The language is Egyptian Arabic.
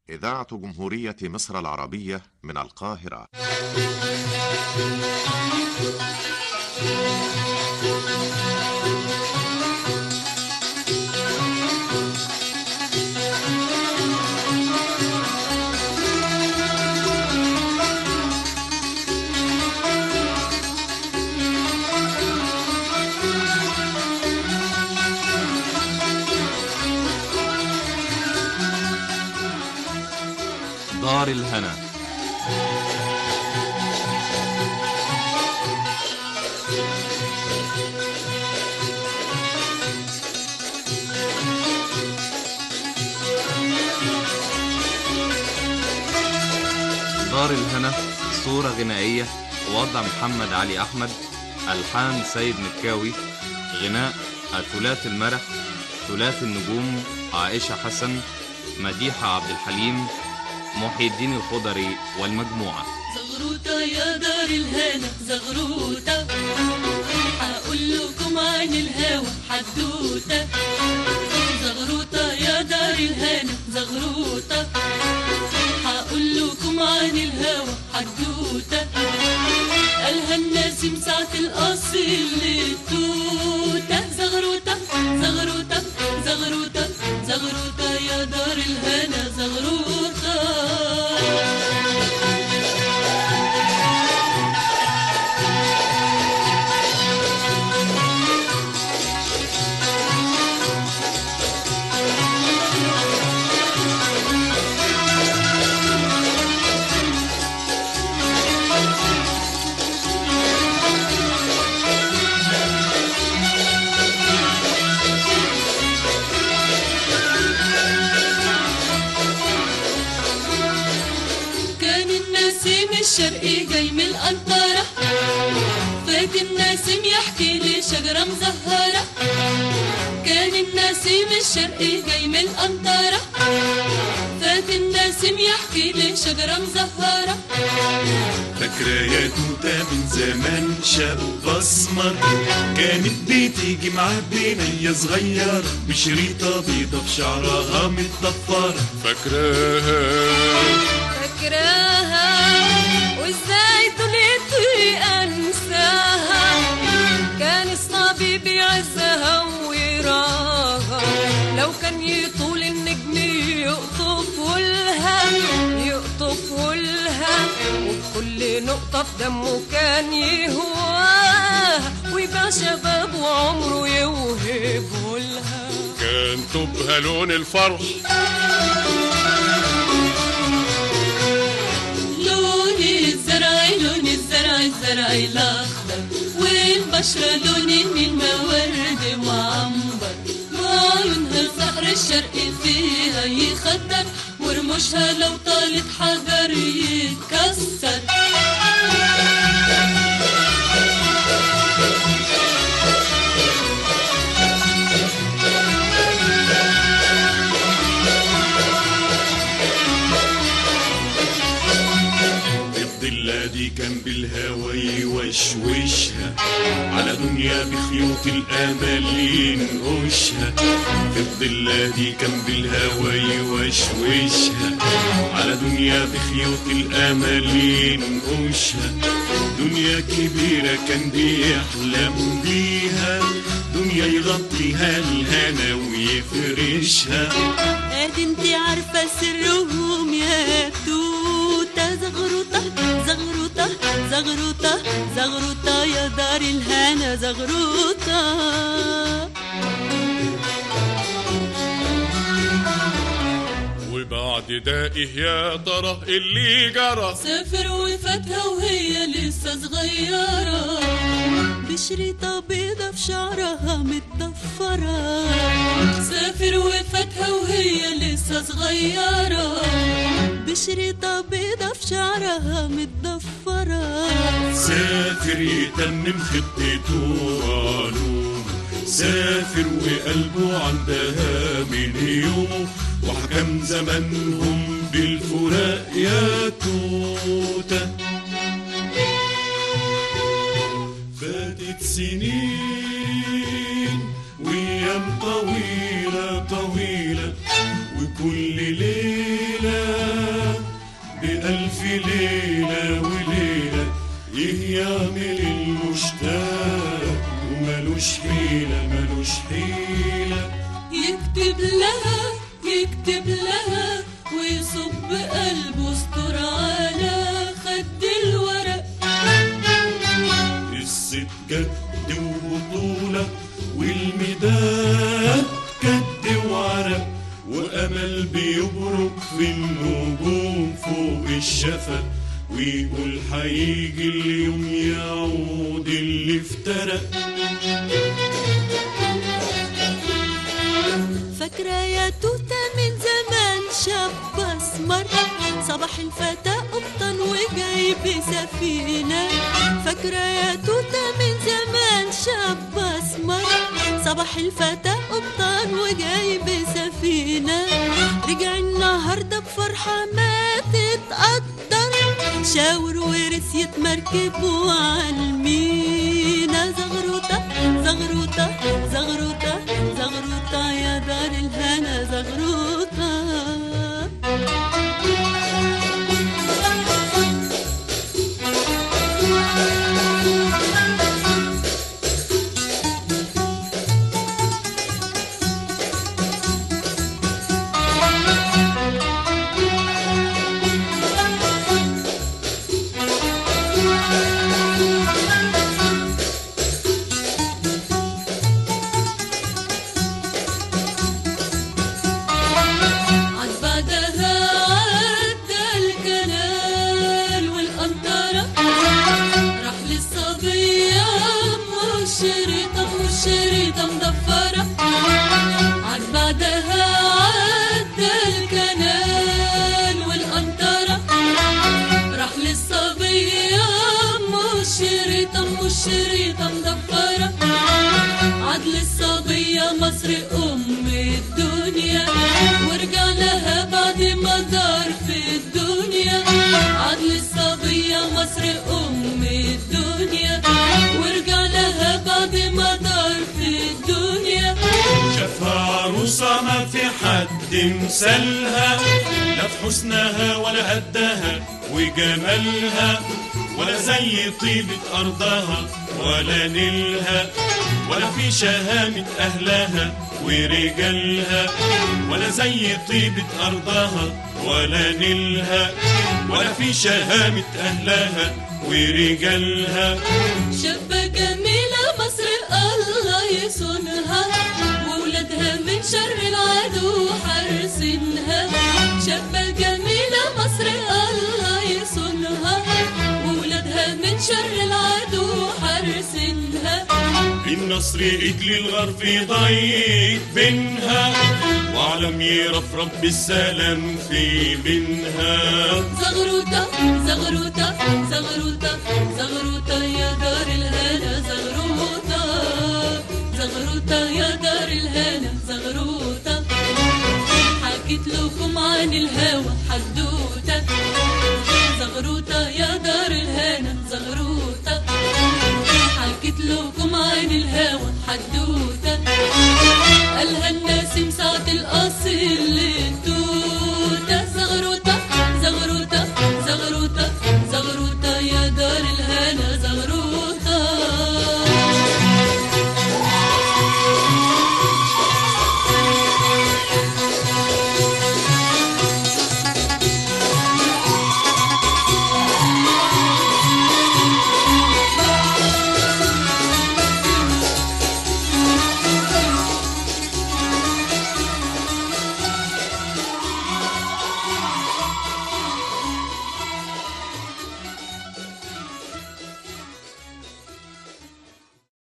إذاعة جمهورية مصر العربية من القاهرة دار الهنا دار الهنا صورة غنائية وضع محمد علي أحمد ألحان سيد مكاوي غناء الثلاث المرح ثلاث النجوم عائشة حسن مديحة عبد الحليم محي الدين الخضري والمجموعة زغروطة يا دار الهنا زغروطة هقول لكم عن الهوى حدوتة زغروطة يا دار الهنا زغروطة هقول لكم عن الهوى حدوتة قالها الناسم ساعة الأصيل للتوتة زغروطة زغروطة زغروطة زغروطة يا دار الهنا زغروطة كان النسيم الشرقي جاي من القنطرة فات النسيم يحكي لي شجرة مزهرة كان النسيم الشرقي جاي من القنطرة فات النسيم يحكي لي شجرة مزهرة فاكرة يا توتة من زمان شاب أسمر كانت بتيجي مع بنية صغيرة بشريطة بيضة في شعرها متضفرة فاكراها فاكراها وازاي طلعت انساها كان الصبي بيعزها ويراها لو كان يطول النجم يقطف ولها يقطف ولها وبكل نقطة في دمه كان يهواها ويبيع شباب وعمره يوهبه لها كان تبهى لون الفرح لون الزرع لون الزرع الزرع الاخضر والبشره لون من ورد وعنبر وعيونها الفقر الشرقي فيها يخدر ورموشها لو طالت حجر يتكسر الضلة دي كان بالهوا يوشوشها على دنيا بخيوط الامل ينقشها في الضلة دي كان بالهوا يوشوشها على دنيا بخيوط الامل ينقشها دنيا كبيرة كان بيحلم بيها دنيا يغطيها الهنا ويفرشها ادي انت عارفه سرهم يا توته زغروطه زغروطه زغروطه زغروطه يا دار الهنا زغروطه وبعد ده ايه يا ترى اللي جرى سافر وفاتها وهي لسه صغيرة بشريطة بيضة في شعرها متضفرة سافر وفاتها وهي لسه صغيرة بشريطة بيضة في شعرها متضفرة سافر يتمم خطته وعلوم سافر وقلبه عندها من يوم وحكم زمانهم بالفراق يا توته فاتت سنين وايام طويله طويله وكل ليله وليلة وليلة إيه يعمل المشتاق وملوش حيلة ملوش حيلة يكتب لها يكتب لها ويصب قلبه استر على خد الورق الست جد وبطولة والميدان كد وعرق وأمل بيبرق في النجوم فوق الشفق ويقول هيجي اليوم يعود اللي افترق فاكرة يا توتة من زمان شاب أسمر صباح الفتى قبطان وجايب سفينة فاكرة يا توتة من زمان شاب أسمر صباح الفتى قبطان وجايب سفينة رجع النهاردة بفرحة ما تتقدر شاور ورثية مركب وعالمينا زغروطة زغروطة زغروطة زغروطة يا دار الهنا زغروطة عاد بعدها عدى الكنال والقنطرة راح للصبية مشرطة مشرطة مضفرة عاد بعدها عدى الكنال والقنطرة راح للصبية مشرطة مشرطة مضفرة عاد للصبية مصر أم الدنيا ورجع لها بعد ما دار في الدنيا عاد للصبية مصر أم الدنيا ورجع لها بعد ما دار في الدنيا شافها عروسة ما في حد مثلها لا في حسنها ولا قدها وجمالها ولا زي طيبة أرضها ولا نيلها ولا في شهامة أهلها ورجالها ولا زي طيبة أرضها ولا نيلها ولا في شهامة أهلها ورجالها شابة جميلة مصر الله يصونها وولادها من شر العدو حارسينها شابة جميلة مصر الله يصونها وولادها من شر العدو حارسينها النصر اجل الغرب ضيق بينها وعلم يرفرف بالسلام في بينها زغروطة زغروطة زغروطة زغروطة يا دار الهنا زغروطة زغروطة يا دار الهنا زغروطة حكيت لكم عن الهوى حدوتة زغروطة يا دار الهنا زغروطة حكيت لكم عن الهوى حدوتة قالها الناس ساعة الأصيل اللي انتو